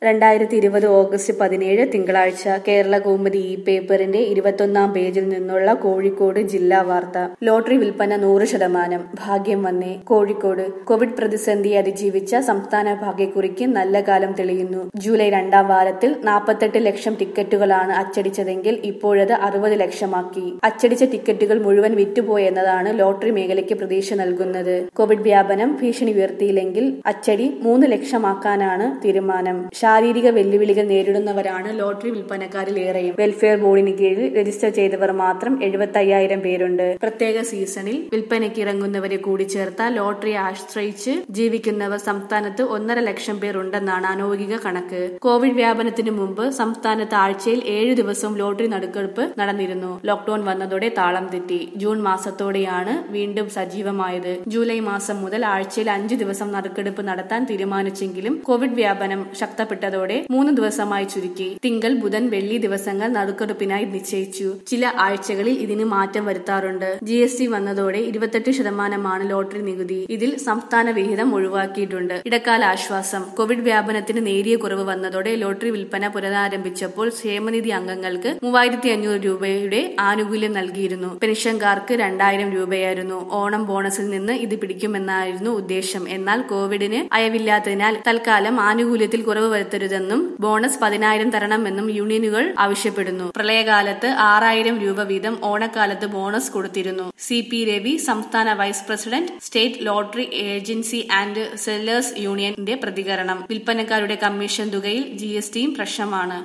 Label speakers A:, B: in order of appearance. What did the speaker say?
A: രണ്ടായിരത്തി ഇരുപത് ഓഗസ്റ്റ് പതിനേഴ് തിങ്കളാഴ്ച കേരള കൗമുദി ഇ പേപ്പറിന്റെ ഇരുപത്തൊന്നാം പേജിൽ നിന്നുള്ള കോഴിക്കോട് ജില്ലാ വാർത്ത ലോട്ടറി വിൽപ്പന നൂറ് ശതമാനം ഭാഗ്യം വന്നേ കോഴിക്കോട് കോവിഡ് പ്രതിസന്ധി അതിജീവിച്ച സംസ്ഥാന ഭാഗ്യക്കുറിക്ക് നല്ല കാലം തെളിയുന്നു ജൂലൈ രണ്ടാം വാരത്തിൽ നാൽപ്പത്തെട്ട് ലക്ഷം ടിക്കറ്റുകളാണ് അച്ചടിച്ചതെങ്കിൽ ഇപ്പോഴത് അറുപത് ലക്ഷമാക്കി അച്ചടിച്ച ടിക്കറ്റുകൾ മുഴുവൻ വിറ്റുപോയെന്നതാണ് ലോട്ടറി മേഖലയ്ക്ക് പ്രതീക്ഷ നൽകുന്നത് കോവിഡ് വ്യാപനം ഭീഷണി ഉയർത്തിയില്ലെങ്കിൽ അച്ചടി മൂന്ന് ലക്ഷമാക്കാനാണ് തീരുമാനം ശാരീരിക വെല്ലുവിളികൾ നേരിടുന്നവരാണ് ലോട്ടറി വിൽപ്പനക്കാരിൽ ഏറെയും വെൽഫെയർ ബോർഡിന് കീഴിൽ രജിസ്റ്റർ ചെയ്തവർ മാത്രം എഴുപത്തി അയ്യായിരം പേരുണ്ട് പ്രത്യേക സീസണിൽ വിൽപ്പനയ്ക്ക് ഇറങ്ങുന്നവരെ കൂടി ചേർത്താൽ ലോട്ടറിയെ ആശ്രയിച്ച് ജീവിക്കുന്നവർ സംസ്ഥാനത്ത് ഒന്നര ലക്ഷം പേർ ഉണ്ടെന്നാണ് അനൗകിക കണക്ക് കോവിഡ് വ്യാപനത്തിന് മുമ്പ് സംസ്ഥാനത്ത് ആഴ്ചയിൽ ഏഴു ദിവസവും ലോട്ടറി നറുക്കെടുപ്പ് നടന്നിരുന്നു ലോക്ഡൌൺ വന്നതോടെ താളം തെറ്റി ജൂൺ മാസത്തോടെയാണ് വീണ്ടും സജീവമായത് ജൂലൈ മാസം മുതൽ ആഴ്ചയിൽ അഞ്ചു ദിവസം നറുക്കെടുപ്പ് നടത്താൻ തീരുമാനിച്ചെങ്കിലും കോവിഡ് വ്യാപനം ശക്തപ്പെട്ടതോടെ മൂന്ന് ദിവസമായി ചുരുക്കി തിങ്കൾ ബുധൻ വെള്ളി ദിവസങ്ങൾ നറുക്കെടുപ്പിനായി നിശ്ചയിച്ചു ചില ആഴ്ചകളിൽ ഇതിന് മാറ്റം വരുത്താറുണ്ട് ജി എസ് ടി വന്നതോടെ ഇരുപത്തെട്ട് ശതമാനമാണ് ലോട്ടറി നികുതി ഇതിൽ സംസ്ഥാന വിഹിതം ഒഴിവാക്കിയിട്ടുണ്ട് ഇടക്കാല ആശ്വാസം കോവിഡ് വ്യാപനത്തിന് നേരിയ കുറവ് വന്നതോടെ ലോട്ടറി വിൽപ്പന പുനരാരംഭിച്ചപ്പോൾ ക്ഷേമനിധി അംഗങ്ങൾക്ക് മൂവായിരത്തി അഞ്ഞൂറ് രൂപയുടെ ആനുകൂല്യം നൽകിയിരുന്നു പെൻഷൻകാർക്ക് രണ്ടായിരം രൂപയായിരുന്നു ഓണം ബോണസിൽ നിന്ന് ഇത് പിടിക്കുമെന്നായിരുന്നു ഉദ്ദേശം എന്നാൽ കോവിഡിന് അയവില്ലാത്തതിനാൽ തൽക്കാലം ആനുകൂല്യത്തിൽ കുറവ് വരുത്തരുതെന്നും ബോണസ് പതിനായിരം തരണമെന്നും യൂണിയനുകൾ ആവശ്യപ്പെടുന്നു പ്രളയകാലത്ത് ആറായിരം രൂപ വീതം ഓണക്കാലത്ത് ബോണസ് കൊടുത്തിരുന്നു സി പി രവി സംസ്ഥാന vice president state lottery agency and sellers യൂണിയന്റെ പ്രതികരണം വിൽപ്പനക്കാരുടെ കമ്മീഷൻ തുകയിൽ ജി എസ് ടിയും പ്രശ്നമാണ്